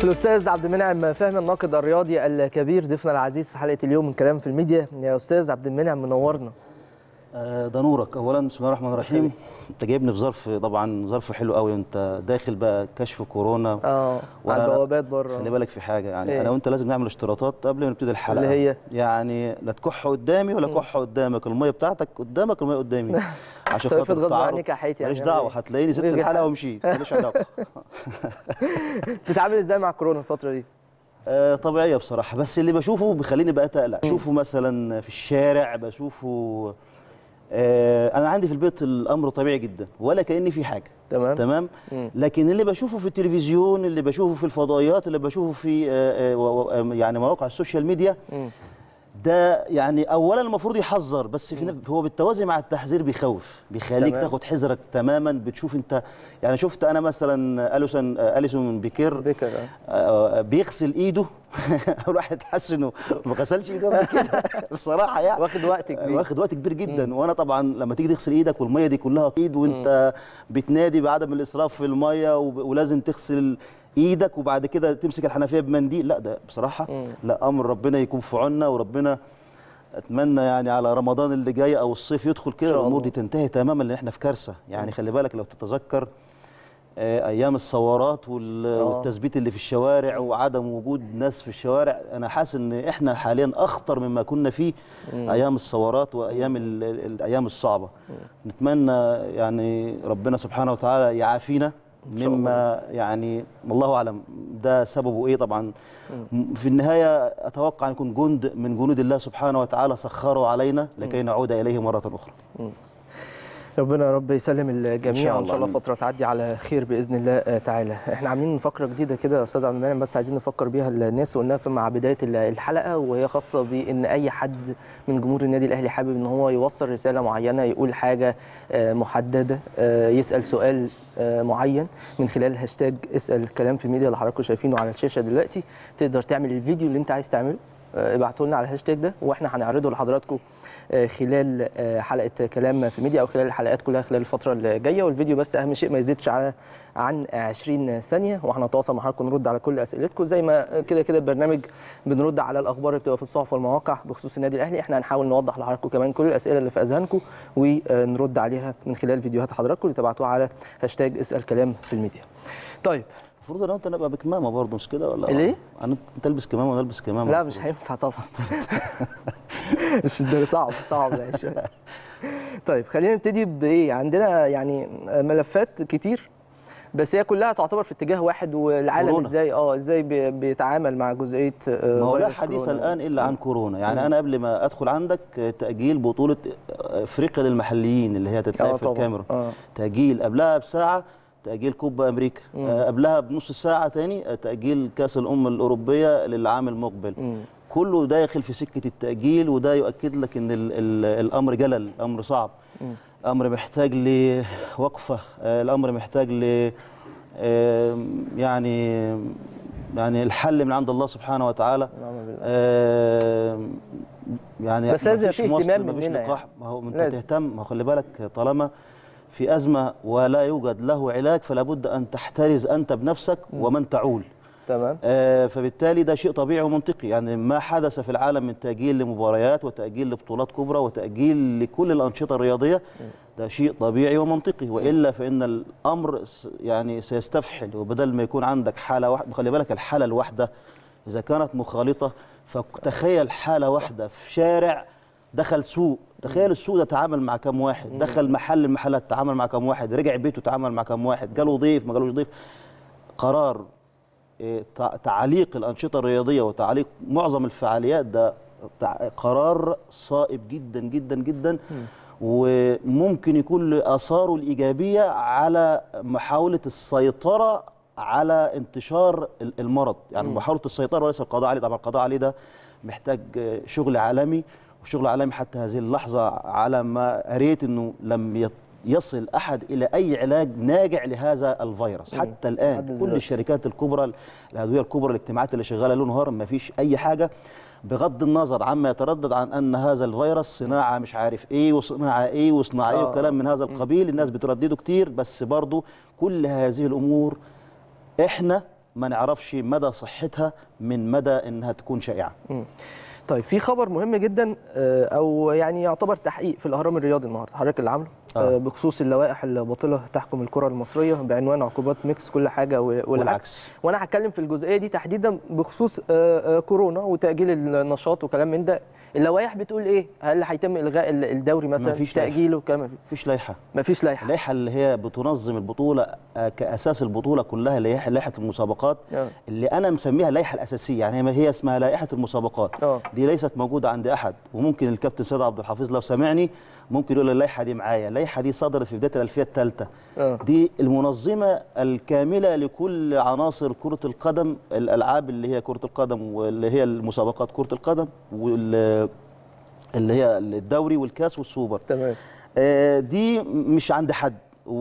الاستاذ عبد المنعم فهمي الناقد الرياضي الكبير ضيفنا العزيز في حلقه اليوم من كلام في الميديا يا استاذ عبد المنعم منورنا آه، ده نورك اولا بسم الله الرحمن الرحيم انت جايبني في ظرف طبعا ظرف حلو قوي انت داخل بقى كشف كورونا اه ولا على لا؟ البوابات بره خلي بالك في حاجه يعني إيه؟ انا وانت لازم نعمل اشتراطات قبل ما نبتدي الحلقه اللي هي؟ يعني لا تكح قدامي ولا كح قدامك الميه بتاعتك قدامك الميه قدامي عشان طيب خاطر افرض غصب التعارض. عنك يا حياتي يعني ماليش دعوه نعمل إيه؟ هتلاقيني سبت نرجع. الحلقه ومشيت ماليش علاقه بتتعامل ازاي مع كورونا الفتره دي؟ آه، طبيعيه بصراحه بس اللي بشوفه بيخليني بقى تقلق بشوفه مثلا في الشارع بشوفه آه، انا عندي في البيت الامر طبيعي جدا ولا كاني في حاجه تمام تمام مم. لكن اللي بشوفه في التلفزيون اللي بشوفه في الفضائيات اللي بشوفه في آه، آه، و- و- آه، يعني مواقع السوشيال ميديا مم. ده يعني اولا المفروض يحذر بس في نف- هو بالتوازي مع التحذير بيخوف بيخليك تمام. تاخد حذرك تماما بتشوف انت يعني شفت انا مثلا اليسون آه، اليسون بيكير بكر آه. آه، بيغسل ايده الواحد حس انه ما غسلش ايده قبل كده بصراحه يعني واخد وقت كبير واخد وقت كبير جدا وانا طبعا لما تيجي تغسل ايدك والميه دي كلها في ايد وانت بتنادي بعدم الاسراف في الميه وب- ولازم تغسل ايدك وبعد كده تمسك الحنفيه بمنديل لا ده بصراحه مم. لا امر ربنا يكون في عوننا وربنا اتمنى يعني على رمضان اللي جاي او الصيف يدخل إن كده شاء الامور الله. دي تنتهي تماما لان احنا في كارثه يعني خلي بالك لو تتذكر آه، ايام الثورات وال- آه. والتثبيت اللي في الشوارع وعدم وجود ناس في الشوارع انا حاسس ان احنا حاليا اخطر مما كنا فيه ايام الثورات وايام ال- ال- الايام الصعبه نتمنى يعني ربنا سبحانه وتعالى يعافينا إن شاء مما يعني والله اعلم ده سببه ايه طبعا م- في النهايه اتوقع ان يكون جند من جنود الله سبحانه وتعالى سخره علينا لكي نعود اليه مره اخرى ربنا يا رب يسلم الجميع شاء وان شاء الله الله. فتره تعدي على خير باذن الله آه، تعالى احنا عاملين فقره جديده كده يا استاذ عبد المنعم بس عايزين نفكر بيها الناس وقلناها في مع بدايه ال- الحلقه وهي خاصه بان اي حد من جمهور النادي الاهلي حابب ان هو يوصل رساله معينه يقول حاجه آه، محدده آه، يسال سؤال آه، معين من خلال هاشتاج اسال كلام في الميديا اللي حضراتكم شايفينه على الشاشه دلوقتي تقدر تعمل الفيديو اللي انت عايز تعمله آه، ابعتوا لنا على الهاشتاج ده واحنا هنعرضه لحضراتكم آه، خلال آه، حلقه كلام في الميديا او خلال الحلقات كلها خلال الفتره اللي جايه والفيديو بس اهم شيء ما يزيدش على عن 20 ثانيه وهنتواصل مع حضراتكم نرد على كل اسئلتكم زي ما كده كده البرنامج بنرد على الاخبار اللي بتبقى في الصحف والمواقع بخصوص النادي الاهلي احنا هنحاول نوضح لحضراتكم كمان كل الاسئله اللي في اذهانكم ونرد عليها من خلال فيديوهات حضراتكم اللي تبعتوها على هاشتاج اسال كلام في الميديا طيب المفروض انا وانت نبقى بكمامه برضه مش كده ولا ليه؟ أنا انت تلبس كمامه وانا البس كمامه لا مش هينفع طبعا مش ده صعب صعب ده شوية. طيب خلينا نبتدي بايه عندنا يعني ملفات كتير بس هي كلها تعتبر في اتجاه واحد والعالم كورونا. ازاي اه ازاي بي- بيتعامل مع جزئيه آه، ما هو لا فيروس حديث كورونا. الان الا عن كورونا يعني انا قبل ما ادخل عندك آه، تاجيل بطوله آه، افريقيا للمحليين اللي هي اه هتتلعب في طبعا الكاميرون اه تاجيل قبلها بساعه تاجيل كوبا امريكا آه، قبلها بنص ساعه تاني آه، تاجيل كاس الامم الاوروبيه للعام المقبل مم. كله داخل في سكه التاجيل وده يؤكد لك ان ال ال الامر جلل الامر صعب امر محتاج لوقفه آه، الامر محتاج ل آه، يعني يعني الحل من عند الله سبحانه وتعالى نعم بالله. آه، يعني بس لازم مفيش في مصل، اهتمام مفيش مننا لقاح يعني. ما هو انت لازم. تهتم ما هو خلي بالك طالما في ازمه ولا يوجد له علاج فلا بد ان تحترز انت بنفسك ومن تعول تمام آه، فبالتالي ده شيء طبيعي ومنطقي يعني ما حدث في العالم من تأجيل لمباريات وتأجيل لبطولات كبرى وتأجيل لكل الأنشطة الرياضية ده شيء طبيعي ومنطقي وإلا فإن الأمر س- يعني سيستفحل وبدل ما يكون عندك حالة واحدة خلي بالك الحالة الواحدة إذا كانت مخالطة فتخيل حالة واحدة في شارع دخل سوق تخيل السوق ده تعامل مع كم واحد دخل محل المحلات تعامل مع كم واحد رجع بيته تعامل مع كم واحد جاله ضيف ما جالوش ضيف قرار إيه، تع- تعليق الأنشطة الرياضية وتعليق معظم الفعاليات ده تع- قرار صائب جدا جدا جدا وممكن يكون له آثاره الإيجابية على محاولة السيطرة على انتشار ال- المرض يعني محاولة السيطرة وليس القضاء عليه طبعا القضاء عليه ده محتاج آه، شغل عالمي وشغل عالمي حتى هذه اللحظة على ما قريت أنه لم يت- يصل أحد إلى أي علاج ناجع لهذا الفيروس حتى لحد الآن كل دلوقتي. الشركات الكبرى الأدوية الكبرى الاجتماعات اللي شغالة ليل نهار ما فيش أي حاجة بغض النظر عما يتردد عن أن هذا الفيروس صناعة مش عارف إيه وصناعة إيه وصناعة إيه آه. وكلام من هذا القبيل الناس بتردده كتير بس برضو كل هذه الأمور إحنا ما نعرفش مدى صحتها من مدى انها تكون شائعه طيب في خبر مهم جدا آه، او يعني يعتبر تحقيق في الاهرام الرياضي النهارده حضرتك اللي عامله آه. آه، بخصوص اللوائح الباطله تحكم الكره المصريه بعنوان عقوبات ميكس كل حاجه و- والعكس والعكس. وانا هتكلم في الجزئيه دي تحديدا بخصوص آه، آه، كورونا وتاجيل النشاط وكلام من ده اللوائح بتقول ايه هل هيتم الغاء ال- الدوري مثلا مفيش لائحة. تاجيله وكلام من ده؟ مفيش لائحه مفيش لائحه اللائحه اللي هي بتنظم البطوله آه، كاساس البطوله كلها اللي هي لائحه المسابقات آه. اللي انا مسميها اللائحه الاساسيه يعني هي- هي اسمها لائحه المسابقات آه. دي ليست موجوده عند احد وممكن الكابتن سيد عبد الحفيظ لو سمعني ممكن يقول اللائحه دي معايا اللائحه دي صدرت في بدايه الالفيه الثالثه آه. دي المنظمه الكامله لكل عناصر كره القدم الالعاب اللي هي كره القدم واللي هي المسابقات كره القدم وال اللي هي الدوري والكاس والسوبر تمام آه، دي مش عند حد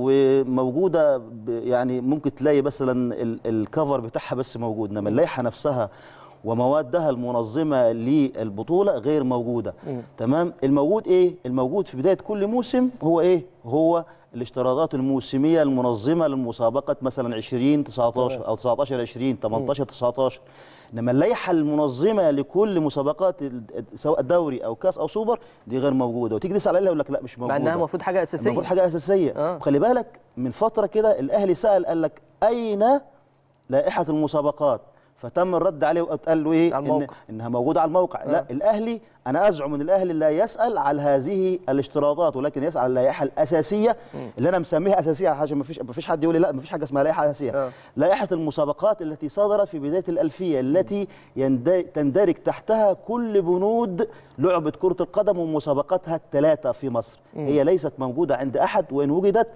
وموجوده ب- يعني ممكن تلاقي مثلا ال- الكفر بتاعها بس موجود انما اللائحه نفسها وموادها المنظمه للبطوله غير موجوده مم. تمام الموجود ايه الموجود في بدايه كل موسم هو ايه هو الاشتراطات الموسميه المنظمه للمسابقه مثلا 20 19 او 19 20 18 19 انما اللائحه المنظمه لكل مسابقات ال- سواء دوري او كاس او سوبر دي غير موجوده وتيجي تسال عليها يقول لك لا مش مع موجوده انها المفروض حاجه اساسيه المفروض حاجه اساسيه آه. خلي بالك من فتره كده الاهلي سال قال لك اين لائحه المسابقات فتم الرد عليه وقال له ايه على إن الموقع. انها موجوده على الموقع آه. لا الاهلي انا ازعم ان الاهلي لا يسال على هذه الاشتراطات ولكن يسال على اللائحه الاساسيه اللي انا مسميها اساسيه حاجه ما فيش ما فيش حد يقول لي لا ما فيش حاجه اسمها لائحه اساسيه آه. لائحه المسابقات التي صدرت في بدايه الالفيه التي يند- تندرج تحتها كل بنود لعبه كره القدم ومسابقاتها الثلاثه في مصر هي ليست موجوده عند احد وان وجدت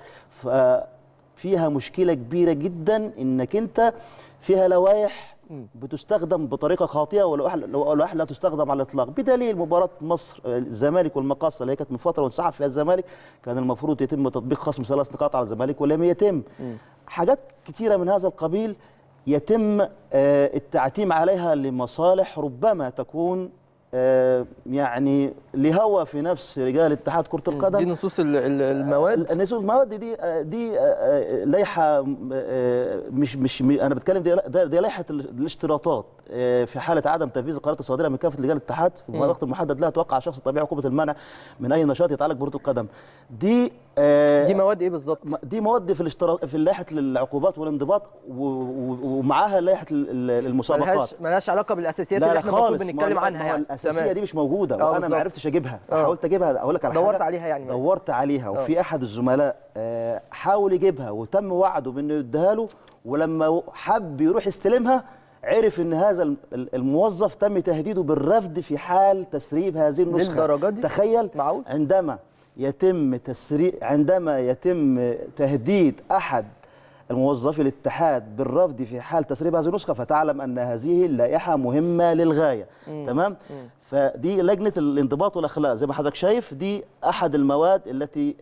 ففيها مشكله كبيره جدا انك انت فيها لوائح بتستخدم بطريقه خاطئه ولوائح لا تستخدم على الاطلاق بدليل مباراه مصر آه، الزمالك والمقاصه اللي هي كانت من فتره وانسحب فيها الزمالك كان المفروض يتم تطبيق خصم ثلاث نقاط على الزمالك ولم يتم حاجات كثيره من هذا القبيل يتم آه، التعتيم عليها لمصالح ربما تكون آه، يعني لهوى في نفس رجال اتحاد كره القدم دي نصوص ال- ال- المواد النسوء المواد دي دي لائحه آه، مش مش م- انا بتكلم دي دي دي لائحه ال- الاشتراطات آه، في حاله عدم تنفيذ القرارات الصادره من كافه لجان الاتحاد في الوقت المحدد لها توقع الشخص الطبيعي عقوبه المنع من اي نشاط يتعلق بكره القدم دي آه، دي مواد ايه بالظبط م- دي مواد في الاشتراط في لائحه العقوبات والانضباط و- و- ومعاها لائحه ال- ال- المسابقات ملهاش ملهاش علاقه بالاساسيات لا اللي لا احنا المفروض خالص ما بنتكلم هو- عنها ما هو يعني الاساسيه تمام. دي مش موجوده آه، وانا بالظبط. ما عرفتش اجيبها آه. حاولت اجيبها اقول لك على دورت حاجة. عليها يعني. دورت عليها وفي احد الزملاء آه، حاول يجيبها وتم وعده بانه يديها له ولما حب يروح يستلمها عرف ان هذا الم- الموظف تم تهديده بالرفض في حال تسريب هذه النسخه للدرجة دي؟ تخيل معقول؟ عندما يتم تسريب عندما يتم تهديد احد الموظفي الاتحاد بالرفض في حال تسريب هذه النسخه فتعلم ان هذه اللائحه مهمه للغايه تمام فدي لجنه الانضباط والاخلاق زي ما حضرتك شايف دي احد المواد التي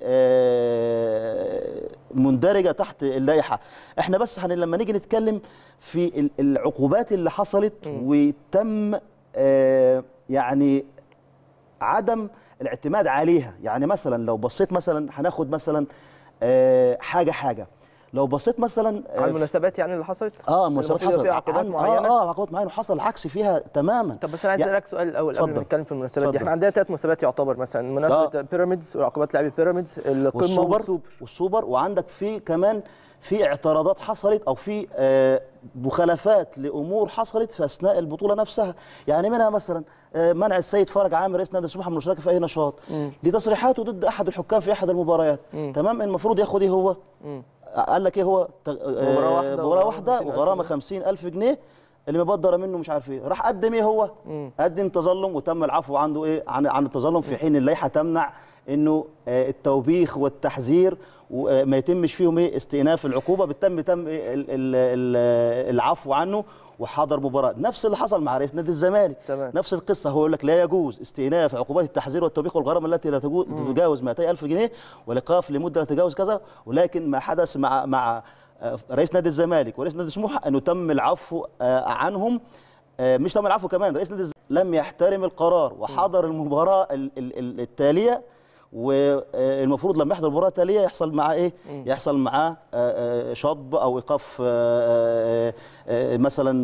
آه، مندرجه تحت اللائحه احنا بس هن لما نيجي نتكلم في ال- العقوبات اللي حصلت وتم آه، يعني عدم الاعتماد عليها يعني مثلا لو بصيت مثلا هناخد مثلا آه، حاجه حاجه لو بصيت مثلا آه، على المناسبات يعني اللي حصلت اه المناسبات المفروض يبقى حصل فيها عقوبات عن- معينه اه اه عقوبات معينه وحصل العكس فيها تماما طب بس انا عايز يعني- اسالك سؤال الاول قبل ما اتفضل. نتكلم في المناسبات دي اتفضل. احنا عندنا ثلاث مناسبات يعتبر مثلا مناسبه آه. بيراميدز وعقوبات لاعبي بيراميدز القمه والسوبر والسوبر والسوبر وعندك في كمان في اعتراضات حصلت او في آه، مخالفات لامور حصلت في اثناء البطوله نفسها يعني منها مثلا آه، منع السيد فرج عامر رئيس نادي سموحه من المشاركه في اي نشاط دي تصريحاته ضد احد الحكام في احد المباريات تمام المفروض ياخد ايه هو قال لك ايه هو ت- آه، مباراة واحدة مباراه وغرامة واحده 50,000 وغرامه جنيه. 50000 جنيه اللي مبدره منه مش عارف ايه راح قدم ايه هو قدم تظلم وتم العفو عنده ايه عن عن التظلم في حين اللائحه تمنع انه آه، التوبيخ والتحذير وما يتمش فيهم ايه استئناف العقوبه بالتم تم إيه ال- ال- ال- العفو عنه وحضر مباراه نفس اللي حصل مع رئيس نادي الزمالك تمام. نفس القصه هو يقول لك لا يجوز استئناف عقوبات التحذير والتوبيخ والغرامه التي لا تجو- تتجاوز 200 الف جنيه والايقاف لمده لا تتجاوز كذا ولكن ما حدث مع مع آه، رئيس نادي الزمالك ورئيس نادي سموحه انه تم العفو آه، عنهم آه، مش تم العفو كمان رئيس نادي الزمالك لم يحترم القرار وحضر المباراه ال- ال- ال- التاليه والمفروض لما يحضر مباراه تاليه يحصل معاه ايه يحصل معاه آه، آه، شطب او ايقاف آه، آه، مثلا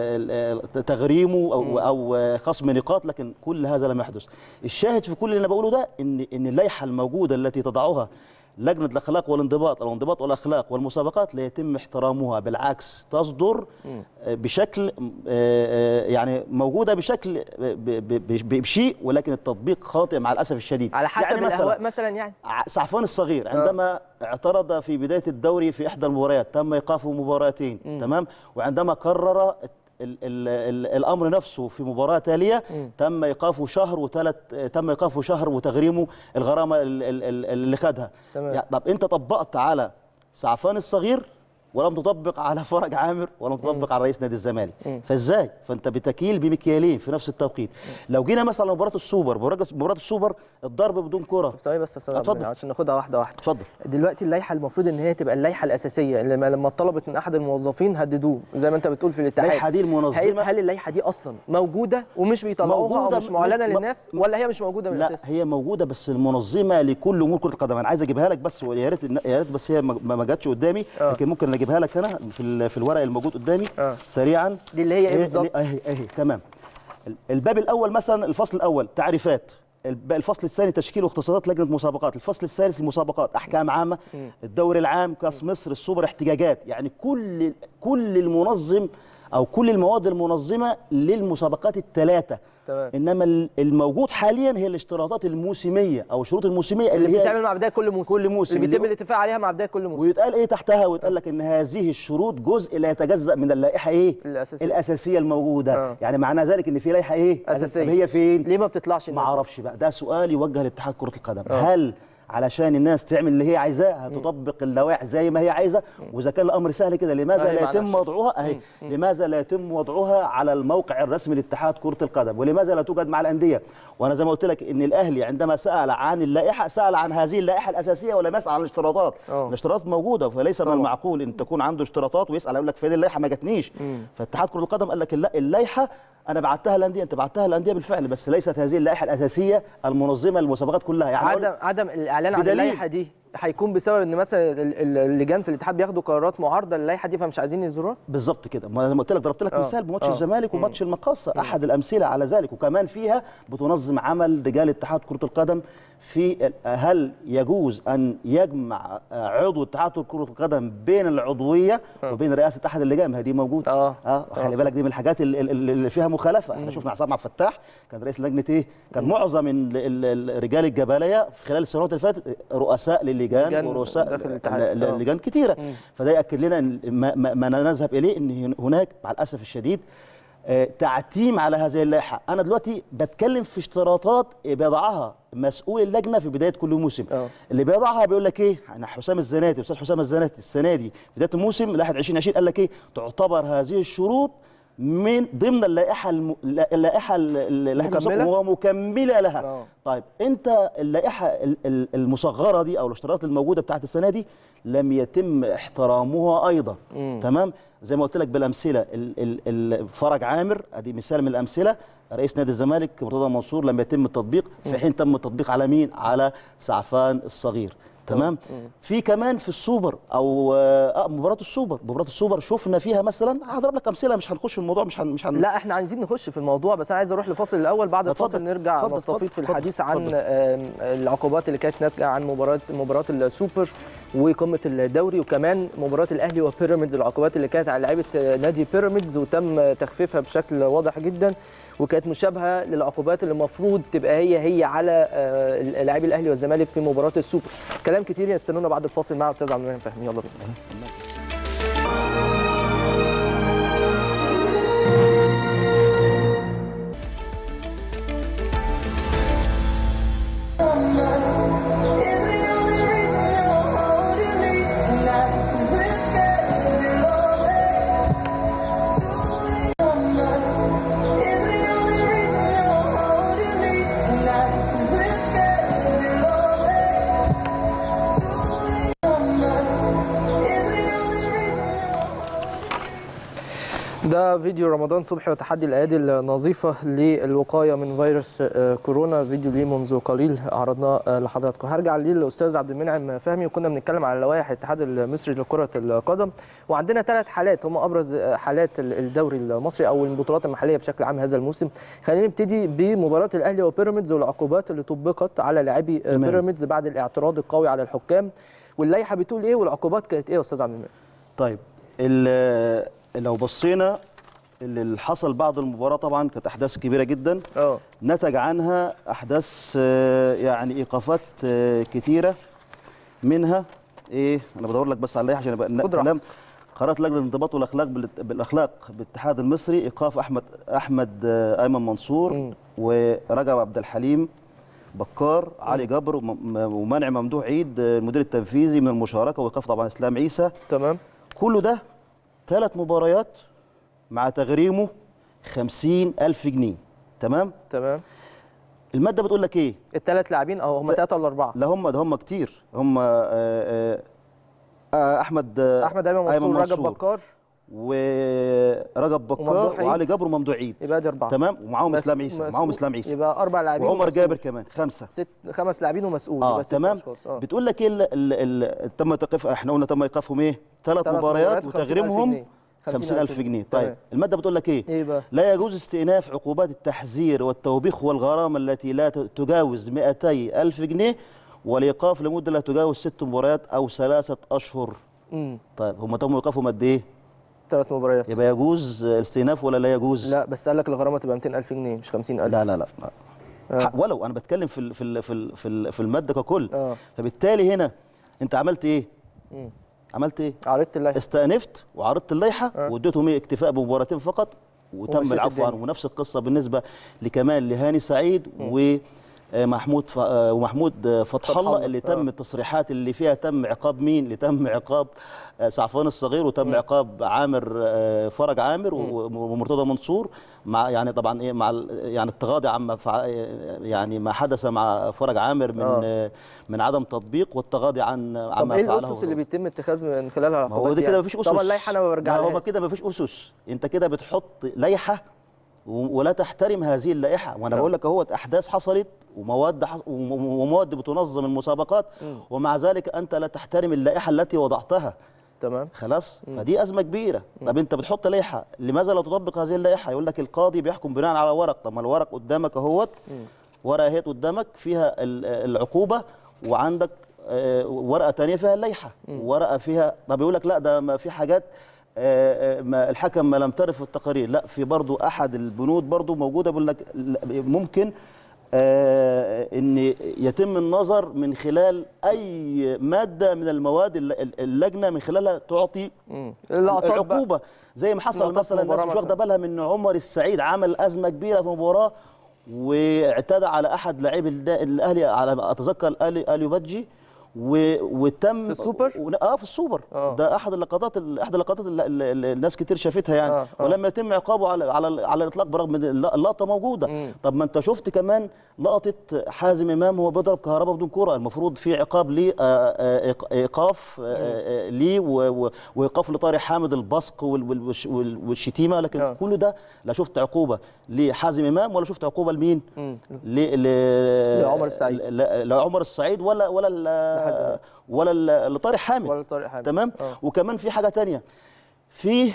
آه، آه، تغريمه او او آه، خصم نقاط لكن كل هذا لم يحدث الشاهد في كل اللي انا بقوله ده ان ان اللائحه الموجوده التي تضعها لجنه الاخلاق والانضباط او الانضباط والاخلاق والمسابقات لا يتم احترامها بالعكس تصدر آه، بشكل آه، آه، يعني موجوده بشكل ب- ب- ب- بشيء ولكن التطبيق خاطئ مع الاسف الشديد على حسب يعني الاهواء مثلا يعني ع- سعفان الصغير عندما اعترض في بدايه الدوري في احدى المباريات تم ايقافه مباراتين تمام وعندما قرر ال ال ال الامر نفسه في مباراه تاليه تم ايقافه شهر وثلاث تم ايقافه شهر وتغريمه الغرامه ال- ال- ال- اللي خدها تمام. يعني طب انت طبقت على سعفان الصغير ولم تطبق على فرج عامر ولم تطبق على رئيس نادي الزمالك فازاي فانت بتكيل بمكيالين في نفس التوقيت لو جينا مثلا على مباراه السوبر مباراه مباراة السوبر الضرب بدون كره ثواني بس يا استاذ عبد اتفضل. المنعم عشان ناخدها واحده واحده اتفضل دلوقتي اللائحه المفروض ان هي تبقى اللائحه الاساسيه اللي لما- لما طلبت من احد الموظفين هددوه زي ما انت بتقول في الاتحاد اللائحة دي المنظمة- هل, هل اللائحه دي اصلا موجوده ومش بيطلعوها او موجودة مش م- معلنه م- للناس ولا هي مش موجوده من لا الاساس هي موجوده بس المنظمه لكل امور كره القدم انا عايز اجيبها لك بس يا ريت يا ريت بس هي ما ما جاتش قدامي آه. لكن ممكن اجيبها لك انا في ال- في الورق الموجود قدامي آه. سريعا دي اللي هي ايه إيه- بالظبط اهي اهي تمام ال- الباب الاول مثلا الفصل الاول تعريفات الب- الفصل الثاني تشكيل واختصاصات لجنه مسابقات الفصل الثالث المسابقات احكام عامه الدوري العام كاس مصر السوبر احتجاجات يعني كل كل المنظم او كل المواد المنظمه للمسابقات الثلاثه تمام. انما ال- الموجود حاليا هي الاشتراطات الموسميه او الشروط الموسميه اللي اللي, هي بتتعمل مع بدايه كل موسم كل موسم اللي اللي بيتم هو- الاتفاق عليها مع بدايه كل موسم ويتقال ايه تحتها ويتقال لك ان هذه الشروط جزء لا يتجزا من اللائحه ايه الأساسية. الاساسيه الموجوده آه. يعني معنى ذلك ان في لائحه ايه أساسية. طب هي فين ليه ما بتطلعش ما الناس؟ اعرفش بقى ده سؤال يوجه لاتحاد كره القدم آه. هل علشان الناس تعمل اللي هي عايزاه هتطبق اللوائح زي ما هي عايزه واذا كان الامر سهل كده لماذا أهي لا معناش. يتم وضعها اهي لماذا لا يتم وضعها على الموقع الرسمي لاتحاد كره القدم ولماذا لا توجد مع الانديه وانا زي ما قلت لك ان الاهلي عندما سال عن اللائحه سال عن هذه اللائحه الاساسيه ولم يسال عن الاشتراطات آه. الاشتراطات موجوده فليس من طبعا. المعقول ان تكون عنده اشتراطات ويسال يقول لك فين اللائحه ما جاتنيش فاتحاد كره القدم قال لك لا اللائحه انا بعتها للانديه انت بعتها للانديه بالفعل بس ليست هذه اللائحه الاساسيه المنظمه للمسابقات كلها يعني عدم عدم الاعلان عن بدليل. اللائحه دي هيكون بسبب ان مثلا ال- ال- اللجان في الاتحاد بياخدوا قرارات معارضه للائحه دي فمش عايزين ينزلوها بالظبط كده ما زي ما قلت لك ضربت لك آه. مثال بماتش آه. الزمالك وماتش المقاصه احد الامثله على ذلك وكمان فيها بتنظم عمل رجال اتحاد كره القدم في ال- هل يجوز ان يجمع آه، عضو اتحاد كره القدم بين العضويه وبين رئاسه احد اللجان ما هي دي موجوده آه. اه خلي بالك دي من الحاجات ال- ال- ال- اللي فيها مخالفه احنا شفنا عصام عبد الفتاح كان رئيس لجنه ايه كان معظم ال- ال- ال- رجال الجبليه في خلال السنوات اللي فاتت رؤساء للجان لجان ورؤساء داخل الاتحاد. ل- ل- آه. لجان كتيره فده ياكد لنا ان ما, ما, ما نذهب اليه ان هناك مع الاسف الشديد آه، تعتيم على هذه اللائحه انا دلوقتي بتكلم في اشتراطات بيضعها مسؤول اللجنه في بدايه كل موسم آه. اللي بيضعها بيقول لك ايه انا حسام الزناتي استاذ حسام الزناتي السنه دي بدايه الموسم لائحه 2020 قال لك ايه تعتبر هذه الشروط من ضمن اللائحه الم... اللائحه اللي احنا مكملة؟ ومكمله لها آه. طيب انت اللائحه ال- ال- المصغره دي او الاشتراطات الموجوده بتاعت السنه دي لم يتم احترامها ايضا تمام زي ما قلت لك بالامثله ال- ال- ال- فرج عامر ادي مثال من الامثله رئيس نادي الزمالك مرتضى منصور لم يتم التطبيق في حين تم التطبيق على مين على سعفان الصغير تمام في كمان في السوبر او آه مباراه السوبر مباراه السوبر شفنا فيها مثلا هضرب لك امثله مش هنخش في الموضوع مش هن مش هن لا احنا عايزين نخش في الموضوع بس انا عايز اروح لفاصل الاول بعد اتفضل. الفاصل نرجع اتفضل، نستفيض اتفضل، في الحديث اتفضل، عن اتفضل. آم، العقوبات اللي كانت ناتجه عن مباراه مباراه السوبر وقمه الدوري وكمان مباراه الاهلي وبيراميدز العقوبات اللي كانت على لعيبه نادي بيراميدز وتم تخفيفها بشكل واضح جدا وكانت مشابهه للعقوبات اللي المفروض تبقى هي هي على آه، لاعبي الاهلي والزمالك في مباراه السوبر كلام كتير يستنونا بعد الفاصل مع استاذ عبد المنعم فهمي يلا بينا ده فيديو رمضان صبحي وتحدي الايادي النظيفه للوقايه من فيروس آه، كورونا فيديو ليه منذ قليل عرضناه آه، لحضراتكم هرجع ليه الاستاذ عبد المنعم فهمي وكنا بنتكلم على لوائح الاتحاد المصري لكره القدم وعندنا ثلاث حالات هم ابرز آه، حالات ال- الدوري المصري او البطولات المحليه بشكل عام هذا الموسم خلينا نبتدي بمباراه الاهلي وبيراميدز والعقوبات اللي طبقت على لاعبي آه، تمام. بيراميدز بعد الاعتراض القوي على الحكام واللائحه بتقول ايه والعقوبات كانت ايه يا استاذ عبد المنعم طيب ال- لو بصينا اللي حصل بعد المباراه طبعا كانت احداث كبيره جدا اه نتج عنها احداث آه، يعني ايقافات آه، كتيره منها ايه انا بدور لك بس على اللائحه عشان يبقى خد راحتك. كلام قرارات لجنه الانضباط والاخلاق بالات- بالاخلاق بالاتحاد المصري ايقاف احمد احمد آه، ايمن منصور مم. ورجب عبد الحليم بكار علي جبر وم- ومنع ممدوح عيد آه، المدير التنفيذي من المشاركه وايقاف طبعا اسلام عيسى تمام كله ده ثلاث مباريات مع تغريمه خمسين ألف جنيه تمام تمام المادة بتقول لك إيه الثلاث لاعبين او هم ثلاثه ولا اربعه لا هم ده هم كتير هم آه، آه، آه، أحمد آه، احمد ايمن منصور رجب بكار ورجب بكار وممدوح عيد. وعلي جبر وممدوح عيد يبقى دي اربعه تمام ومعاهم مس- اسلام عيسى مسؤول. معاهم اسلام عيسى يبقى اربع لاعبين وعمر ومسؤول. جابر كمان خمسه ست خمس لاعبين ومسؤول اه يبقى ست تمام أشخاص. اه بتقول لك ايه ال- ال- ال- تم توقيف احنا قلنا تم ايقافهم ايه ثلاث ثلاث مباريات مباريات وتغريمهم 50,000 50000 جنيه طيب تمام. الماده بتقول لك ايه ايه بقى لا يجوز استئناف عقوبات التحذير والتوبيخ والغرامة التي لا ت- تجاوز 200 ألف جنيه والإيقاف لمدة لا تجاوز ست مباريات أو ثلاثة أشهر امم طيب هم تم إيقافهم قد إيه؟ ثلاث مباريات يبقى يجوز الاستئناف ولا لا يجوز؟ لا بس قال لك الغرامه تبقى 200000 جنيه مش 50000 لا لا لا, لا. آه. ح- ولو أنا بتكلم في ال- في ال- في ال- في ال- في المادة ككل اه فبالتالي هنا أنت عملت إيه؟ مم. عملت إيه؟ عرضت اللائحه استأنفت وعرضت اللائحة آه. واديتهم إيه اكتفاء بمباراتين فقط وتم ومشيت العفو عنه الدنيا. ونفس القصة بالنسبة لكمال لهاني سعيد ومحمود ف... آه، ومحمود آه، فتح فتح الله الله. اللي تم آه. التصريحات اللي فيها تم عقاب مين اللي تم عقاب آه، سعفان الصغير وتم عقاب عامر آه، فرج عامر و- ومرتضى منصور مع يعني طبعا ايه مع ال- يعني التغاضي عما فع... يعني ما حدث مع فرج عامر من آه. آه. من عدم تطبيق والتغاضي عن طب عما ايه فعله الاسس اللي بيتم اتخاذ من خلالها ما هو العقوبات دي كده يعني؟ مفيش اسس طبعا اللائحه انا ما لا، هو برجعلهاش كده مفيش اسس انت كده بتحط لائحه و- ولا تحترم هذه اللائحه وانا نعم. بقول لك اهو احداث حصلت ومواد حص... وم- ومواد بتنظم المسابقات مم. ومع ذلك انت لا تحترم اللائحه التي وضعتها تمام خلاص فدي ازمه كبيره طب انت بتحط لائحه لماذا لا تطبق هذه اللائحه يقول لك القاضي بيحكم بناء على ورق طب ما الورق قدامك اهوت مم. ورقه اهيت قدامك فيها ال- العقوبه وعندك آه، ورقه تانية فيها اللائحه ورقه فيها طب يقول لك لا ده ما في حاجات آه، آه، ما الحكم ما لم ترف التقارير لا في برضو احد البنود برضو موجوده بيقول لك لا، ممكن آه، ان يتم النظر من خلال اي ماده من المواد الل- اللجنه من خلالها تعطي مم. اللقطات بقى. العقوبه زي ما حصل لقطات مثلا الناس مباراة مش واخده مثلاً. بالها من ان عمر السعيد عمل ازمه كبيره في مباراه واعتدى على احد لاعبي الدا- الاهلي على ما اتذكر الاهلي اليو بادجي و... وتم في السوبر؟ و... اه في السوبر آه. ده احد اللقطات ال- احد اللقطات اللي اللي الناس كتير شافتها يعني آه، آه. ولما يتم عقابه على على على الاطلاق برغم ان الل- اللقطه موجوده مم. طب ما انت شفت كمان لقطه حازم امام وهو بيضرب كهرباء بدون كره المفروض في عقاب ليه آه، آه، إيق- ايقاف آه، آه، ليه و- و- وايقاف لطارق حامد البصق وال- وال- والش- وال- والشتيمه لكن آه. كل ده لا شفت عقوبه لحازم امام ولا شفت عقوبه لمين مم. ل... ل... لعمر السعيد. لا لعمر السعيد ولا ولا لحازم. ل... ولا ل- لطارق حامد ولا طارق حامد تمام آه. وكمان في حاجه تانية في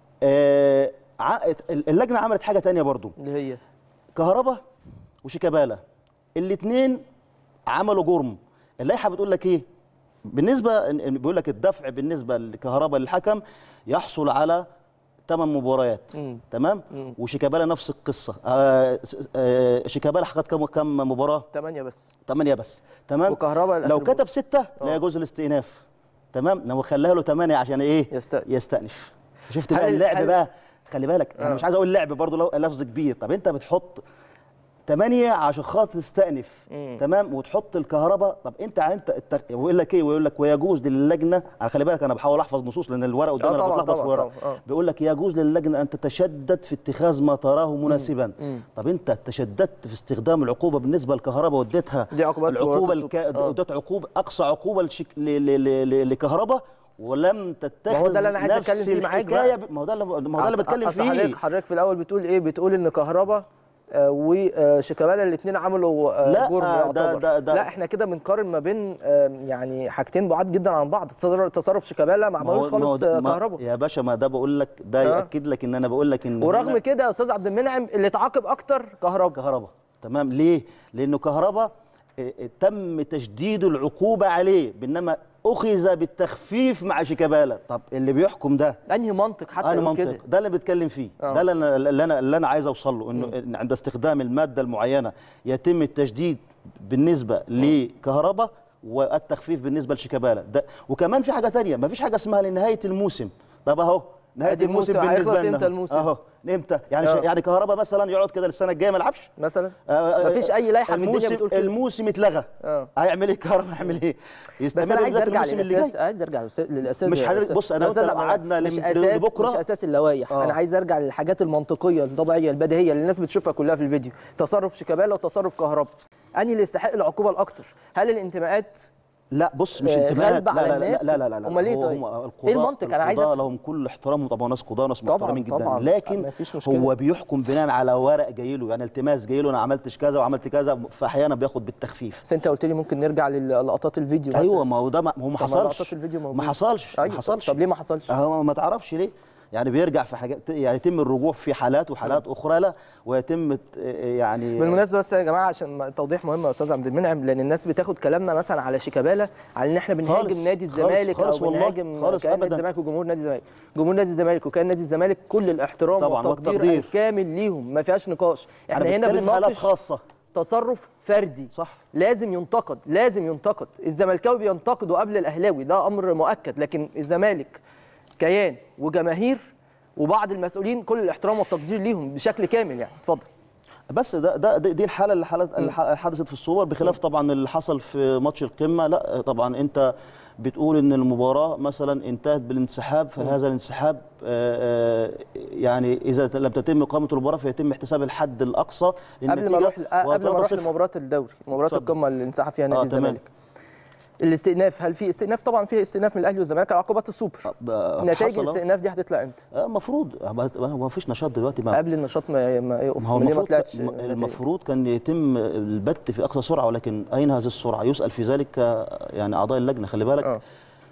آه ع- اللجنه عملت حاجه تانية برضو اللي هي كهربا وشيكابالا الاثنين عملوا جرم اللائحه بتقول لك ايه بالنسبه إن- إن بيقول لك الدفع بالنسبه لكهربا للحكم يحصل على ثمان مباريات مم. تمام مم. وشيكابالا نفس القصه آه س- آه شيكابالا خد كم كم مباراه ثمانية بس ثمانيه بس تمام وكهربا لو كتب سته لا آه. يجوز الاستئناف تمام لو خلاها له ثمانيه عشان ايه يستأنف. يستأنف شفت هل- بقى اللعب هل- بقى خلي بالك انا آه. مش عايز اقول لعب برضه لو لفظ كبير طب انت بتحط ثمانية عشان خاطر تستأنف مم. تمام وتحط الكهرباء طب انت انت الت- ويقول لك ايه ويقول لك ويجوز للجنه انا خلي بالك انا بحاول احفظ نصوص لان الورق قدامي انا طبعاً، بتلخبط في طبعاً، ورق طبعاً، آه. بيقول لك يجوز للجنه ان تتشدد في اتخاذ ما تراه مناسبا مم. طب انت تشددت في استخدام العقوبه بالنسبه للكهرباء واديتها دي عقوبات العقوبه مباراة الك... السوبر. آه. اديت عقوبه اقصى عقوبه لشك... ل... ل... ل... ل... لكهرباء ولم تتخذ ما هو ده اللي أنا عايز نفس أتكلم فيه معاك الحكاية بقى. ب- ما هو ده اللي ما هو ده اللي أصل- بتكلم أصل حضرتك فيه حضرتك في الاول بتقول ايه بتقول ان كهربا آه، وشيكابالا الاثنين عملوا آه، لا، جرم ده- يعتبر. ده- ده- لا احنا كده بنقارن ما بين آه، يعني حاجتين بعاد جدا عن بعض تصرف تصرف شيكابالا ما ما هو- عملوش ما هو خالص ده- آه، ما- كهربا يا باشا ما ده بقول لك ده آه. ياكد لك ان انا بقول لك ان ورغم هنا كده يا استاذ عبد المنعم اللي اتعاقب اكتر كهربا كهربا تمام ليه لانه كهربا آه، آه، تم تشديد العقوبه عليه بينما اخذ بالتخفيف مع شيكابالا طب اللي بيحكم ده انهي منطق حتى انا يقول منطق كده ده اللي بتكلم فيه آه. ده اللي انا اللي انا اللي انا عايز اوصل له انه إن عند استخدام الماده المعينه يتم التشديد بالنسبه لكهربا والتخفيف بالنسبه لشيكابالا ده وكمان في حاجه تانية ما فيش حاجه اسمها لنهايه الموسم طب اهو نهايه أدي الموسم الموسم، بالنسبه هيخلص لنا إمتى الموسم؟ اهو امتى يعني آه. ش... يعني كهربا مثلا يقعد كده السنه الجايه ما يلعبش مثلا آه، مفيش اي لائحه في الدنيا الموسم بتقول كده الموسم اتلغى آه. هيعمل ايه كهربا هيعمل ايه بس يستمر انا عايز لغاية ارجع الموسم اللي للاساس جاي عايز ارجع للأس- للاساس مش يا حضرتك- أستاذ- بص، أنا يا أستاذ لو عبد المنعم، قعدنا مش لم- اساس لبكرة- مش اساس اللوائح آه. انا عايز ارجع للحاجات المنطقيه الطبيعيه البديهيه اللي الناس بتشوفها كلها في الفيديو تصرف شيكابالا وتصرف كهربا انهي اللي يستحق العقوبه الاكتر هل الانتماءات لا بص مش آه، انتماءات غالبة لا على لا لا الناس؟ لا لا لا لا أمال إيه هو طيب؟ هم إيه القضاء المنطق؟ أنا عايز القضاء أفهم. لهم كل احترام وطبعا ناس قضاة ناس طبعاً، محترمين جدا طبعاً. لكن مفيش مشكلة. هو بيحكم بناء على ورق جاي له يعني التماس جاي له انا عملتش كذا وعملت كذا فاحيانا بياخد بالتخفيف بس انت قلت لي ممكن نرجع للقطات الفيديو ايوه مثلاً. ما هو ده ما هو ما طب ما لقطات حصلش الفيديو ما موجودة. حصلش أيوة. ما حصلش طب ليه ما حصلش؟ أهو ما تعرفش ليه يعني بيرجع في حاجات يعني يتم الرجوع في حالات وحالات اخرى لا ويتم ت- يعني بالمناسبه بس يا جماعه عشان توضيح مهم يا استاذ عبد المنعم لان الناس بتاخد كلامنا مثلا على شيكابالا على ان احنا خالص، بنهاجم نادي خالص، الزمالك خالص او والله، بنهاجم خالص كيان نادي أبداً. الزمالك وجمهور نادي الزمالك جمهور نادي الزمالك وكيان نادي الزمالك كل الاحترام طبعاً، والتقدير والتقدير. الكامل ليهم ما فيهاش نقاش احنا أنا هنا بتكلم في حالات بنناقش خاصه تصرف فردي صح لازم ينتقد لازم ينتقد الزملكاوي بينتقدوا قبل الاهلاوي ده امر مؤكد لكن الزمالك كيان وجماهير وبعض المسؤولين كل الاحترام والتقدير ليهم بشكل كامل يعني اتفضل بس ده ده دي دي الحاله اللي حالت اللي ح- حدثت في الصور بخلاف طبعا اللي حصل في ماتش القمه لا طبعا انت بتقول ان المباراه مثلا انتهت بالانسحاب فهذا الانسحاب آه، آه، يعني اذا لم تتم اقامه المباراه فيتم احتساب الحد الاقصى قبل ما للنتيجة اروح قبل ما اروح 3-0. لمباراه الدوري مباراه اتفضل. القمه اللي انسحب فيها نادي آه، تمام. الزمالك الاستئناف هل في استئناف طبعا في استئناف من الاهلي والزمالك على عقوبات السوبر آه، نتائج حصل أهو. الاستئناف دي هتطلع امتى آه، المفروض ما فيش نشاط دلوقتي ما قبل النشاط ما ما يقف ما هو ليه ما المفروض طلعتش م- نتائج؟ المفروض كان يتم البت في اقصى سرعه ولكن اين هذه السرعه يسال في ذلك آه، يعني اعضاء اللجنه خلي بالك آه.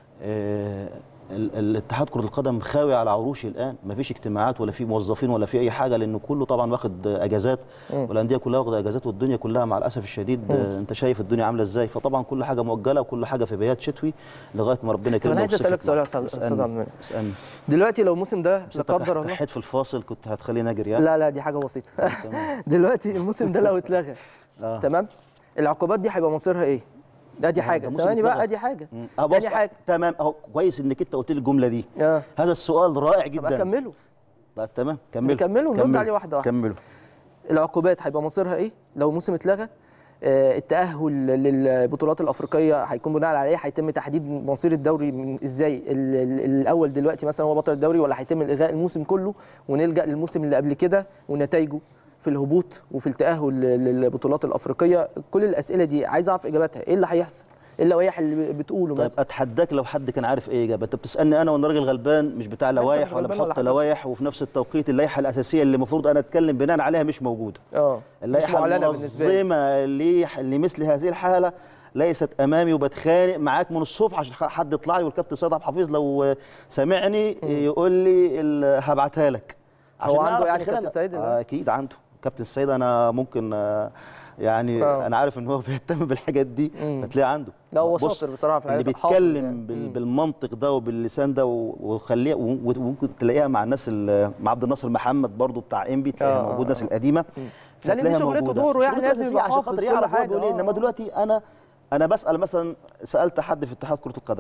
آه، ال- الاتحاد كره القدم خاوي على عروشه الان ما فيش اجتماعات ولا في موظفين ولا في اي حاجه لانه كله طبعا واخد اجازات والانديه كلها واخده اجازات والدنيا كلها مع الاسف الشديد آه، انت شايف الدنيا عامله ازاي فطبعا كل حاجه مؤجله وكل حاجه في بيات شتوي لغايه ما ربنا يكرمنا أنا عايز وصيف أسألك يطلع. سؤال يا أستاذ- اسألني. أستاذ عبد المنعم. اسالني دلوقتي لو الموسم ده بس لا انت قدر الله كحيت في الفاصل كنت هتخليني اجري يعني لا لا دي حاجه بسيطه تمام. دلوقتي الموسم ده لو اتلغى آه. تمام العقوبات دي هيبقى مصيرها ايه ده دي ده حاجه موسم ثواني بقى اتلغى. ادي حاجه مم. أه تاني بص حاجه تمام اهو كويس انك انت قلت لي الجمله دي اه هذا السؤال رائع طب جدا اكمله طيب تمام كملوا نكمله ونرد كملوا. عليه واحدة واحدة. كملوا العقوبات هيبقى مصيرها ايه لو الموسم اتلغى آه، التأهل للبطولات الأفريقية هيكون بناء على ايه؟ هيتم تحديد مصير الدوري من ازاي؟ ال- ال- الأول دلوقتي مثلا هو بطل الدوري ولا هيتم إلغاء الموسم كله ونلجأ للموسم اللي قبل كده ونتائجه في الهبوط وفي التأهل ل- للبطولات الأفريقية كل الأسئلة دي عايز أعرف إجاباتها إيه اللي هيحصل؟ إيه اللوائح اللي بتقوله طيب مثلا؟ اتحداك لو حد كان عارف ايه اجابه انت بتسالني انا وانا راجل غلبان مش بتاع لوائح مش ولا غلبان ولا بحط حاجة. لوائح وفي نفس التوقيت اللائحه الاساسيه اللي المفروض انا اتكلم بناء عليها مش موجوده اه مش اللائحه معلنة بالنسبة لي المنظمه لي- لمثل هذه الحاله ليست امامي وبتخانق معاك من الصبح عشان حد يطلع لي والكابتن سيد عبد الحفيظ لو سمعني يقول لي ال- هبعتها لك هو عشان عنده نعرف يعني من خلالها. كابتن سيد ده؟ آه، اكيد عنده كابتن السيد انا ممكن آه، يعني آه. انا عارف ان هو بيهتم بالحاجات دي مم. هتلاقيه عنده لا هو بص، شاطر بصراحة في اللي الحقيقة، حافظ بيتكلم يعني. بال- مم. بالمنطق ده وباللسان ده و- وخليه و- وممكن تلاقيها مع الناس ال- مع عبد الناصر محمد برضو بتاع انبي تلاقيها آه، موجود آه، الناس آه. القديمه لا، لأن دي هتلاقيها شغلته موجودة. دوره يعني شغلته لازم أساسية يبقى عشان حافظ خاطر كل يعرف هو حاجة، بيقول ايه آه. انما دلوقتي انا انا بسال مثلا سالت حد في اتحاد كره القدم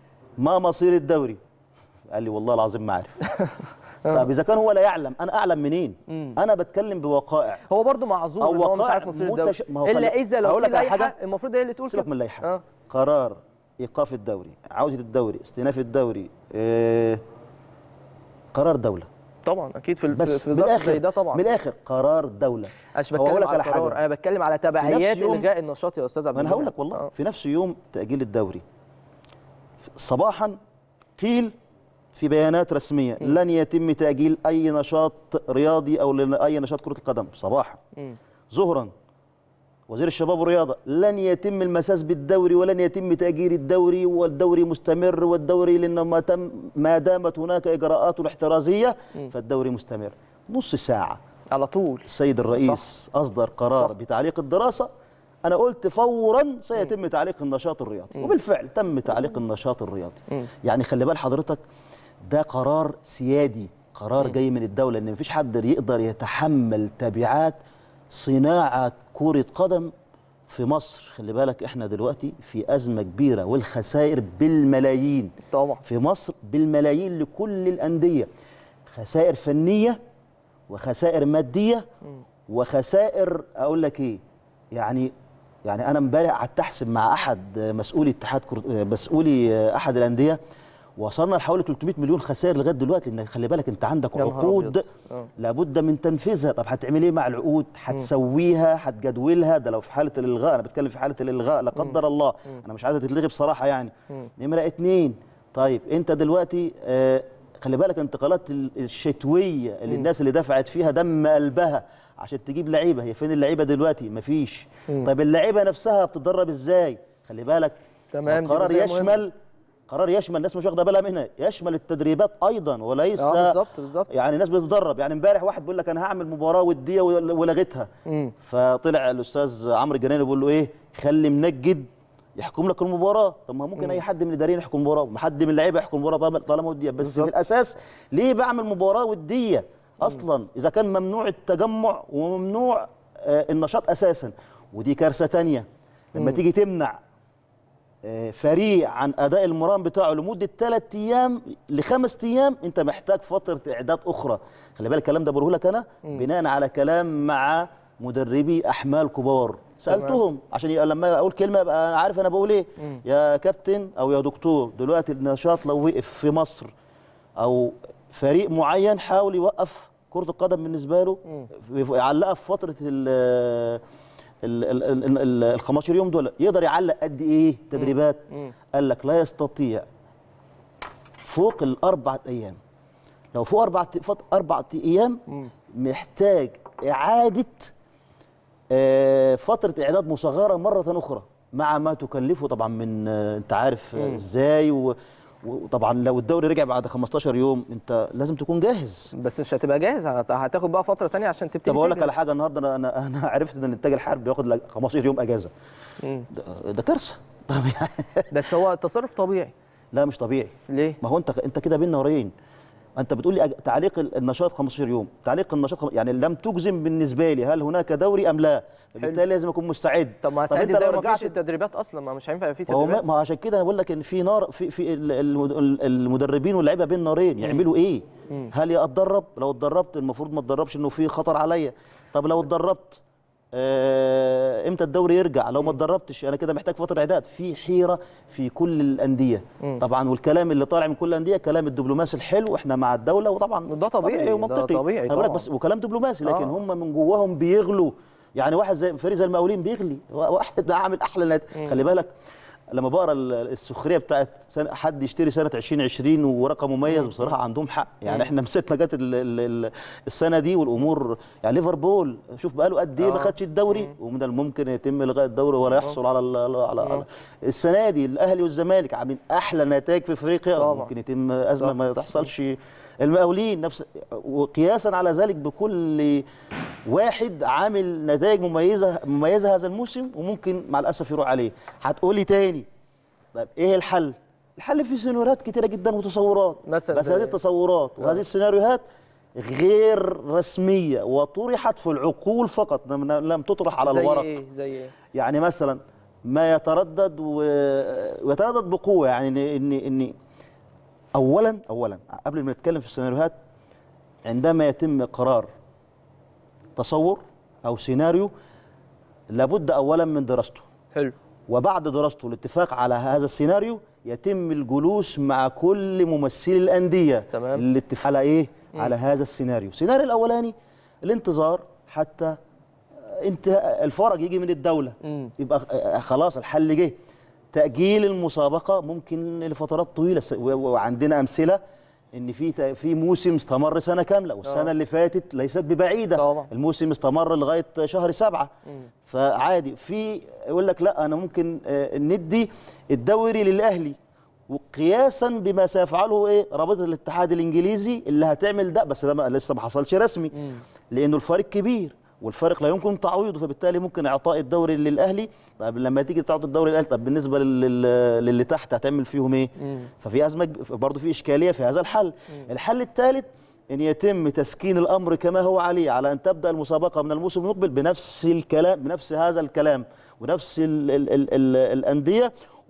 ما مصير الدوري قال لي والله العظيم ما عارف طب اذا كان هو لا يعلم انا اعلم منين انا بتكلم بوقائع هو برضه معذور أو ان هو مش وقائع عارف مصير الدوري متش- ما هو الا خلي- اذا لو أقول في لك على لائحه حاجة؟ المفروض هي اللي تقول سيبك كده من اللائحه اه قرار ايقاف الدوري عوده الدوري استئناف الدوري آه، قرار دوله طبعا اكيد في بس في, في من ظرف الاخر زي ده طبعا من الاخر قرار دوله انا مش هو أقول بتكلم لك على على حاجة. القرار انا بتكلم على تبعيات يوم- الغاء النشاط يا استاذ عبد ما انا هقول المنعم. لك والله آه. في نفس يوم تاجيل الدوري صباحا قيل في بيانات رسميه لن يتم تاجيل اي نشاط رياضي او لن- اي نشاط كره القدم صباحا مم. ظهرا وزير الشباب والرياضه لن يتم المساس بالدوري ولن يتم تاجيل الدوري والدوري مستمر والدوري لان ما تم ما دامت هناك اجراءات احترازيه فالدوري مستمر نص ساعه على طول السيد الرئيس اصدر قرار صح. بتعليق الدراسه انا قلت فورا سيتم تعليق النشاط الرياضي وبالفعل تم تعليق النشاط الرياضي مم. يعني خلي بال حضرتك ده قرار سيادي قرار جاي من الدوله ان مفيش حد يقدر يتحمل تبعات صناعه كره قدم في مصر خلي بالك احنا دلوقتي في ازمه كبيره والخسائر بالملايين طبعا في مصر بالملايين لكل الانديه خسائر فنيه وخسائر ماديه وخسائر اقول لك ايه يعني يعني انا امبارح قعدت احسب مع احد مسؤولي اتحاد كرة مسؤولي احد الانديه وصلنا لحوالي 300 مليون خسائر لغايه دلوقتي لان خلي بالك انت عندك يا نهار عقود أبيض. آه. لابد من تنفيذها طب هتعمل ايه مع العقود هتسويها هتجدولها ده لو في حاله الالغاء انا بتكلم في حاله الالغاء لا قدر الله انا مش عايزها تتلغي بصراحه يعني نمره اتنين طيب انت دلوقتي آه خلي بالك انتقالات ال- الشتويه اللي الناس اللي دفعت فيها دم قلبها عشان تجيب لعيبه هي فين اللعيبه دلوقتي مفيش طيب اللعيبه نفسها بتتدرب ازاي خلي بالك تمام، دي القرار جزئية يشمل قرار يشمل الناس مش واخده بالها منها يشمل التدريبات ايضا وليس اه بالظبط بالظبط يعني ناس بتتدرب يعني امبارح واحد بيقول لك انا هعمل مباراه وديه ول- ولغيتها مم. فطلع الاستاذ عمرو الجناني بيقول له ايه خلي منجد يحكم لك المباراه طب ما ممكن اي حد من الاداريين يحكم مباراه ما حد من اللعيبه يحكم مباراه طالما- طالما وديه بس بالظبط. في الاساس ليه بعمل مباراه وديه اصلا اذا كان ممنوع التجمع وممنوع آه، النشاط اساسا ودي كارثه تانية لما تيجي تمنع آه، فريق عن اداء المرام بتاعه لمده ثلاث ايام لخمس ايام انت محتاج فتره اعداد اخرى خلي بالك الكلام ده بقوله لك انا بناء على كلام مع مدربي احمال كبار سالتهم عشان يبقى لما اقول كلمه ابقى انا عارف انا بقول ايه يا كابتن او يا دكتور دلوقتي النشاط لو وقف في مصر او فريق معين حاول يوقف كره القدم بالنسبه له يعلقها في فتره ال ال ال ال ال ال 15 يوم دول يقدر يعلق قد ايه تدريبات قال لك لا يستطيع فوق الاربع ايام لو فوق اربع فوق اربع ايام محتاج اعاده آه، فتره اعداد مصغره مره اخرى مع ما تكلفه طبعا من آه، انت عارف آه، ازاي و- وطبعا لو الدوري رجع بعد 15 يوم انت لازم تكون جاهز بس مش هتبقى جاهز هت- هتاخد بقى فتره تانية عشان تبتدي طب اقول لك تجهز. على حاجه النهارده انا انا انا عرفت ان الانتاج الحربي بياخد لك 15 يوم اجازه مم. ده, ده كارثه طب يعني بس هو تصرف طبيعي لا مش طبيعي ليه؟ ما هو انت انت كده بين نارين انت بتقول لي أج- تعليق ال- النشاط 15 يوم تعليق النشاط خم... يعني لم تجزم بالنسبه لي هل هناك دوري ام لا بالتالي لازم اكون مستعد طب ما انت استعد لو ازاي ما رجعت- فيش التدريبات اصلا ما مش هينفع يبقى في ما هو ما تدريبات ما عشان كده انا بقول لك ان في نار في في ال- المد- المدربين واللعيبه بين نارين يعملوا ايه؟ هل يا اتدرب؟ لو اتدربت المفروض ما اتدربش انه في خطر عليا طب لو اتدربت آه امتى الدوري يرجع لو ما اتدربتش انا كده محتاج فتره اعداد في حيره في كل الانديه طبعا والكلام اللي طالع من كل الانديه كلام الدبلوماسي الحلو احنا مع الدوله وطبعا ده طبيعي، ده ومنطقي طبيعي أنا بقول لك طبعاً. بس وكلام دبلوماسي لكن آه. هم من جواهم بيغلوا يعني واحد زي فريق زي المقاولين بيغلي واحد بقى عامل احلى نت... خلي بالك لما بقرا ال- السخريه بتاعت سنة حد يشتري سنه 2020 ورقم مميز بصراحه عندهم حق يعني احنا مسكنا جت ال- ال- ال- السنه دي والامور يعني ليفربول شوف بقاله قد ايه ما آه. خدش الدوري ومن الممكن يتم الغاء الدوري ولا يحصل على ال- على, على السنه دي الاهلي والزمالك عاملين احلى نتائج في افريقيا طبعاً. ممكن يتم ازمه صح. ما تحصلش المقاولين نفس وقياسا على ذلك بكل واحد عامل نتائج مميزه مميزه هذا الموسم وممكن مع الاسف يروح عليه هتقولي تاني طيب ايه الحل الحل في سيناريوهات كتيره جدا وتصورات مثلا بس زي هذه إيه؟ التصورات وهذه السيناريوهات غير رسميه وطرحت في العقول فقط لم لم تطرح على زي الورق ايه زي ايه يعني مثلا ما يتردد و... ويتردد بقوه يعني ان ان ان اولا اولا قبل ما نتكلم في السيناريوهات عندما يتم قرار تصور او سيناريو لابد اولا من دراسته حلو وبعد دراسته الاتفاق على هذا السيناريو يتم الجلوس مع كل ممثلي الانديه تمام. للاتفاق على ايه على هذا السيناريو السيناريو الاولاني الانتظار حتى انت الفرج يجي من الدوله مم. يبقى خلاص الحل جه تاجيل المسابقه ممكن لفترات طويله س- و- و- وعندنا امثله ان في ت- في موسم استمر سنه كامله والسنه آه. اللي فاتت ليست ببعيده طبعا. الموسم استمر لغايه شهر سبعة فعادي في يقول لك لا انا ممكن آه، ندي الدوري للاهلي وقياسا بما سيفعله ايه رابطه الاتحاد الانجليزي اللي هتعمل ده بس ده ما- لسه ما حصلش رسمي لانه الفرق كبير والفرق لا يمكن تعويضه فبالتالي ممكن اعطاء الدوري للاهلي طب لما تيجي تعطي الدوري للاهلي طب بالنسبه لل- لل- للي تحت هتعمل فيهم ايه ففي ازمه كب- برضه في اشكاليه في هذا الحل الحل الثالث ان يتم تسكين الامر كما هو عليه على ان تبدا المسابقه من الموسم المقبل بنفس الكلام بنفس هذا الكلام ونفس ال ال ال ال الانديه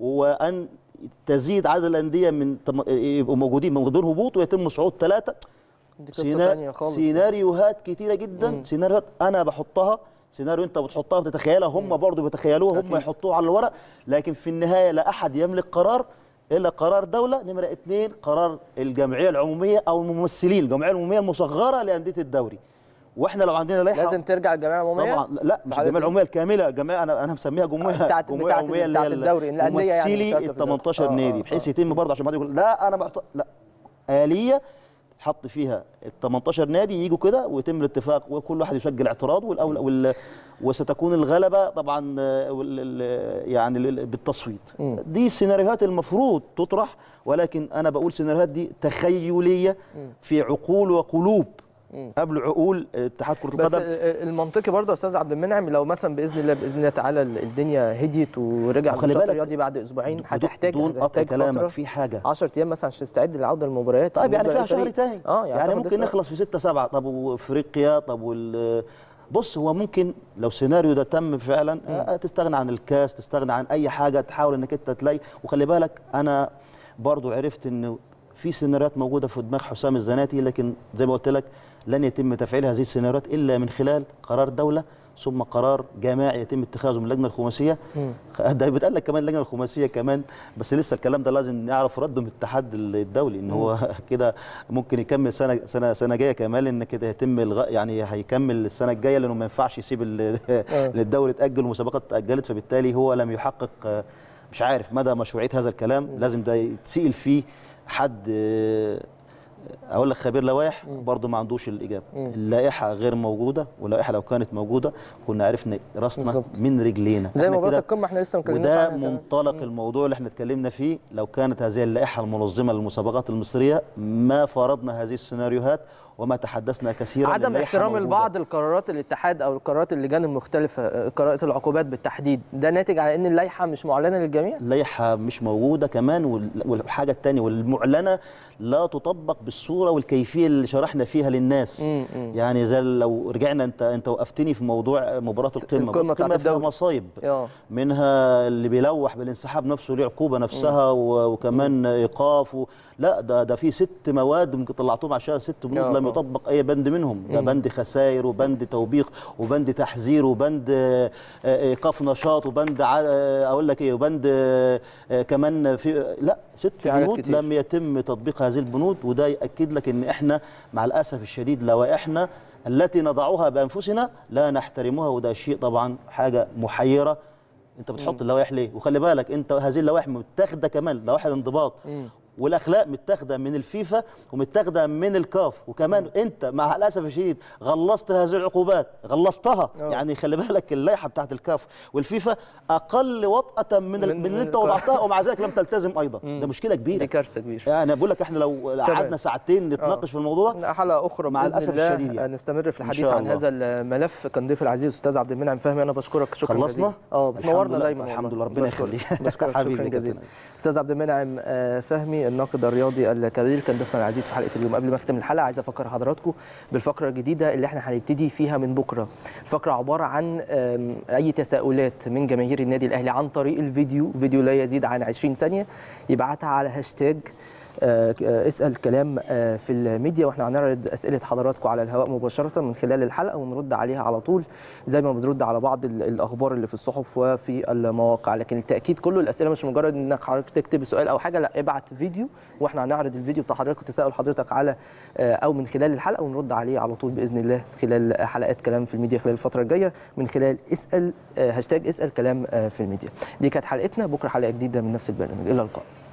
وان تزيد عدد الانديه من تم- يبقوا موجودين من دون هبوط ويتم صعود ثلاثه دي قصه سينا- ثانيه خالص سيناريوهات كتيره جدا سيناريوهات انا بحطها سيناريو انت بتحطها بتتخيلها هم برضه بيتخيلوها هم أكيد. يحطوها على الورق لكن في النهايه لا احد يملك قرار الا قرار دوله نمره اثنين قرار الجمعيه العموميه او الممثلين الجمعيه العموميه المصغره لانديه الدوري واحنا لو عندنا لائحه لازم ترجع الجمعيه العموميه طبعا لا مش على الجمعيه سبيل- العموميه الكامله جمعيه انا انا مسميها جمعيه بتاعت- جمعيه بتاعت- عموميه اللي بتاعت هي الدوري، الأندية يعني ممثلي مشاركة في ال الدوري. 18 آه، نادي آه، بحيث آه. يتم برضه عشان ما حد يقول لا انا محط... لا آلية تحط فيها ال 18 نادي يجوا كده ويتم الاتفاق وكل واحد يسجل اعتراض والأول وال... وستكون الغلبه طبعا آه، وال... ال- يعني ال- بالتصويت دي السيناريوهات المفروض تطرح ولكن انا بقول سيناريوهات دي تخيليه في عقول وقلوب قبل عقول اتحاد كره بس القدم المنطقي برضه يا استاذ عبد المنعم لو مثلا باذن الله باذن الله تعالى الدنيا هديت ورجع وخلي النشاط بالك الرياضي بعد اسبوعين بدون- هتحتاج بدون قطع هتحتاج كلامك فتره في حاجه 10 ايام مثلا عشان تستعد للعوده للمباريات طيب يعني بالنسبة فيها لأي شهر فريق. تاني اه يعني, أعتقد ممكن لسه- نخلص في 6 7 طب وافريقيا طب وال بص هو ممكن لو سيناريو ده تم فعلا آه، تستغنى عن الكاس تستغنى عن اي حاجه تحاول انك انت تلاقي وخلي بالك انا برضو عرفت انه في سيناريوهات موجوده في دماغ حسام الزناتي لكن زي ما قلت لك لن يتم تفعيل هذه السيناريوهات الا من خلال قرار دوله ثم قرار جماعي يتم اتخاذه من اللجنه الخماسيه ده بيتقال لك كمان اللجنه الخماسيه كمان بس لسه الكلام ده لازم نعرف رده من الاتحاد الدولي ان هو كده ممكن يكمل سنه سنه سنه جايه كمان ان كده يتم الغاء يعني هيكمل السنه الجايه لانه ما ينفعش يسيب ال- الدوري اتاجل والمسابقات اتاجلت فبالتالي هو لم يحقق آه، مش عارف مدى مشروعيه هذا الكلام لازم ده يتسال فيه حد آه، اقول لك خبير لوائح برضه ما عندوش الاجابه اللائحه غير موجوده واللائحه لو كانت موجوده كنا عرفنا راسنا بالظبط. من رجلينا زي إحنا مباراه كده القمه احنا لسه ما اتكلمناش وده عنها تمام. منطلق الموضوع اللي احنا اتكلمنا فيه لو كانت هذه اللائحه المنظمه للمسابقات المصريه ما فرضنا هذه السيناريوهات وما تحدثنا كثيرا عدم اللائحة احترام موجودة. البعض القرارات الاتحاد او القرارات اللجان المختلفه آه، قرارات العقوبات بالتحديد ده ناتج على ان اللائحه مش معلنه للجميع اللائحه مش موجوده كمان وال- والحاجه الثانيه والمعلنه لا تطبق بالصوره والكيفيه اللي شرحنا فيها للناس مم، مم. يعني زي لو رجعنا انت انت وقفتني في موضوع مباراه القمه القمة مباراة بتاعت فيها الدوري. مصايب اه منها اللي بيلوح بالانسحاب نفسه ليه عقوبه نفسها و- وكمان ايقاف و... لا ده ده في ست مواد ممكن طلعتهم عشان ست بنود آه، لم آه. يطبق اي بند منهم ده بند خسائر وبند توبيخ وبند تحذير وبند آه، آه، ايقاف نشاط وبند ع- آه، اقول لك ايه وبند آه، آه، كمان في لا ست في حاجات بنود كتير. لم يتم تطبيق هذه البنود وده ياكد لك ان احنا مع الاسف الشديد لوائحنا التي نضعها بانفسنا لا نحترمها وده شيء طبعا حاجه محيره انت بتحط اللوائح ليه وخلي بالك انت هذه اللوائح متاخده كمان لوائح الانضباط والاخلاق متاخده من الفيفا ومتاخده من الكاف وكمان انت مع الاسف الشديد غلظت هذه العقوبات غلظتها اه. يعني خلي بالك اللائحه بتاعت الكاف والفيفا اقل وطأة من, ال- من- من اللي من انت الكاف. وضعتها ومع ذلك لم تلتزم ايضا ده مشكله دي كبيره كارثه كبيره يعني بقول لك احنا لو قعدنا ساعتين نتناقش في الموضوع ده حلقه اخرى مع باذن الأسف الله الشديد يعني. نستمر في إن الحديث شاء عن الله. هذا الملف كان ضيف العزيز استاذ عبد المنعم فهمي انا بشكرك شكرا خلصنا؟ جزيلا اه الحمد بتنورنا لله، دايما الحمد والله. لله، ربنا بشكرك. يخليك. بشكرك حبيبي شكرا يا جزيلا كابتن. استاذ عبد المنعم آه، فهمي الناقد الرياضي الكبير كان ضيفنا العزيز في حلقه اليوم قبل ما اختم الحلقه عايز افكر حضراتكم بالفقره الجديده اللي احنا هنبتدي فيها من بكره الفقره عباره عن آم، اي تساؤلات من جماهير النادي الاهلي عن طريق الفيديو فيديو لا يزيد عن 20 ثانيه يبعتها على هاشتاج آه، آه، اسال كلام آه، في الميديا واحنا هنعرض اسئله حضراتكم على الهواء مباشره من خلال الحلقه ونرد عليها على طول زي ما بنرد على بعض ال- الاخبار اللي في الصحف وفي المواقع لكن التاكيد كله الاسئله مش مجرد انك حضرتك تكتب سؤال او حاجه لا ابعت فيديو واحنا هنعرض الفيديو بتاع حضرتك وتساؤل حضرتك على آه، او من خلال الحلقه ونرد عليه على طول باذن الله خلال حلقات كلام في الميديا خلال الفتره الجايه من خلال اسال آه، هاشتاج اسال كلام آه، في الميديا دي كانت حلقتنا بكره حلقه جديده من نفس البرنامج الى اللقاء